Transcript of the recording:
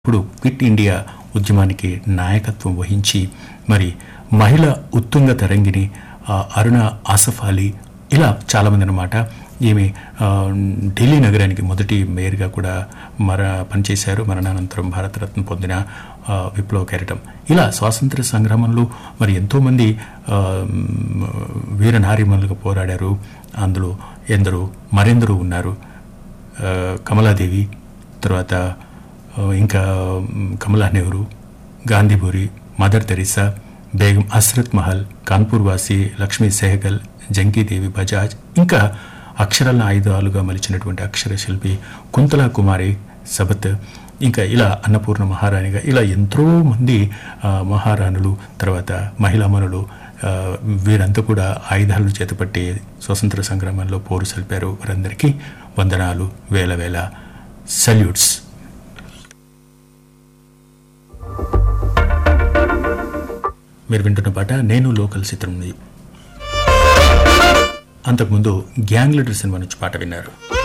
ఇప్పుడు quit India ఉద్యమానికి నాయకత్వం వహించి మరి మహిళ ఉత్తుంగ తరంగిణి ఆ, అరుణ ఆసఫ్ అలీ ఇలా చాలామంది అనమాట ఈమె ఆ, ఢిల్లీ నగరానికి మొదటి మేయర్గా కూడా మర పనిచేశారు మరణానంతరం భారతరత్న పొందిన ఆ, విప్లవ కెరటం ఇలా స్వాతంత్ర సంగ్రామంలో మరి ఎంతోమంది ఆ, మ్, వీర నారీమణులుగా పోరాడారు అందులో ఎందరో మరెందరో ఉన్నారు ఆ, కమలాదేవి తర్వాత ఆ, ఇంకా మ్, కమలా నెహ్రూ గాంధీబూరి మదర్ తెరీసా బేగం అస్రత్ మహల్ కాన్పూర్ వాసి లక్ష్మీ సెహగల్ జంకీదేవి బజాజ్ ఇంకా అక్షరాల ఆయుధాలుగా మలిచినటువంటి అక్షర శిల్పి కుంతలా కుమారి సబత్ ఇంకా ఇలా అన్నపూర్ణ మహారాణిగా ఇలా ఎంతో మంది ఆ, మహారాణులు తర్వాత మహిళామణులు ఆ, వీరంతా కూడా ఆయుధాలను చేతపట్టి స్వతంత్ర సంగ్రామంలో పోరు సల్పారు వారందరికీ వందనాలు వేల వేల సల్యూట్స్ మీరు వింటున్న పాట నేను లోకల్ చిత్రం ఉంది అంతకుముందు గ్యాంగ్ లీడర్ సినిమా నుంచి పాట విన్నారు